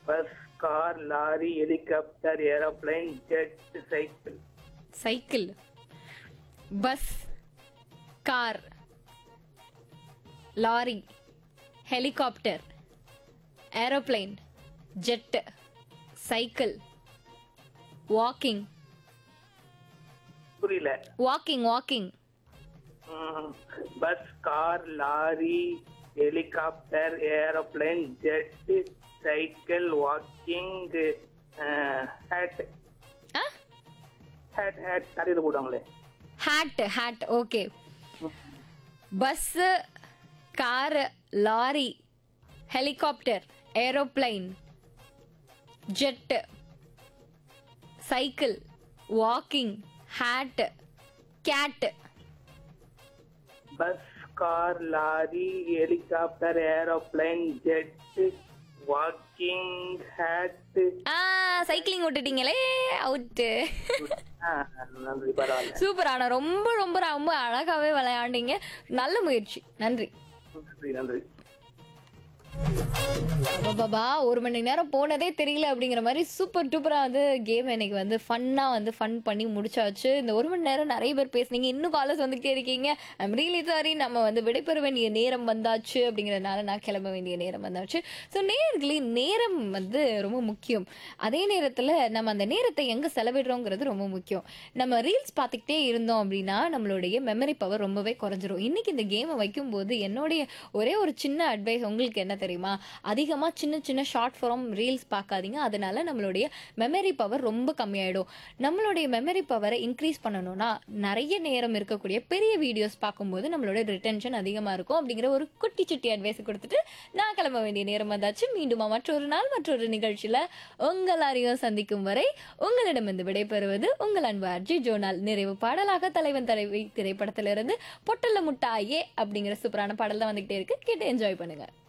bus car lorry helicopter aeroplane jet cycle cycle bus car lorry helicopter aeroplane jet cycle walking புரியல walking walking bus car lorry helicopter aeroplane jet cycle walking hat ஆ hat hat தலையில போடுவாங்களே hat hat okay bus car lorry helicopter aeroplane jet cycle walking hat cat bus car lorry helicopter aeroplane jet walking hat ஆ cycling விட்டுட்டீங்களே out நன்றி பரவாயில்ல super ஆனா ரொம்ப ரொம்ப ரொம்ப அழகாவே விளையாண்டீங்க நல்ல முயற்சி நன்றி நன்றி நன்றி பாபா ஒரு மணி நேரம் போனதே தெரியல அப்படிங்கிற மாதிரி சூப்பர் டூப்பரா வந்து கேம் இன்னைக்கு வந்து ஃபன்னா வந்து ஃபன் பண்ணி முடிச்சாச்சு இந்த ஒரு மணி நேரம் நிறைய பேர் பேசுனீங்க இன்னும் காலர்ஸ் வந்துகிட்டே இருக்கீங்க ஐம் ரியலி சாரி நம்ம வந்து விடைபெற வேண்டிய நேரம் வந்தாச்சு அப்படிங்கறதுனால நான் கிளம்ப வேண்டிய நேரம் வந்தாச்சு ஸோ நேர்களே நேரம் வந்து ரொம்ப முக்கியம் அதே நேரத்தில் நம்ம அந்த நேரத்தை எங்கே செலவிடுறோங்கிறது ரொம்ப முக்கியம் நம்ம ரீல்ஸ் பார்த்துக்கிட்டே இருந்தோம் அப்படின்னா நம்மளுடைய மெமரி பவர் ரொம்பவே குறைஞ்சிரும் இன்னைக்கு இந்த கேமை வைக்கும்போது என்னுடைய ஒரே ஒரு சின்ன அட்வைஸ் உங்களுக்கு என்ன தெரியுமா அதிகமாக சின்ன சின்ன ஷார்ட் ஃபார்ம் ரீல்ஸ் பார்க்காதீங்க அதனால நம்மளுடைய மெமரி பவர் ரொம்ப கம்மியாயிடும் நம்மளுடைய மெமரி பவரை இன்க்ரீஸ் பண்ணணும்னா நிறைய நேரம் இருக்கக்கூடிய பெரிய வீடியோஸ் பார்க்கும்போது நம்மளோட ரிட்டென்ஷன் அதிகமாக இருக்கும் அப்படிங்கிற ஒரு குட்டி சுட்டி அட்வைஸ் கொடுத்துட்டு நான் கிளம்ப வேண்டிய நேரம் வந்தாச்சு மீண்டுமா மற்றொரு நாள் மற்றொரு நிகழ்ச்சியில் உங்கள் அறிவும் சந்திக்கும் வரை உங்களிடமிருந்து விடைபெறுவது உங்கள் அன்பு அர்ஜி ஜோனால் நிறைவு பாடலாக தலைவன் தலைவி திரைப்படத்திலிருந்து பொட்டல்ல முட்டாயே அப்படிங்கிற சூப்பரான பாடல் தான் வந்துகிட்டே இருக்கு கேட்டு என்ஜாய் பண்ணுங்க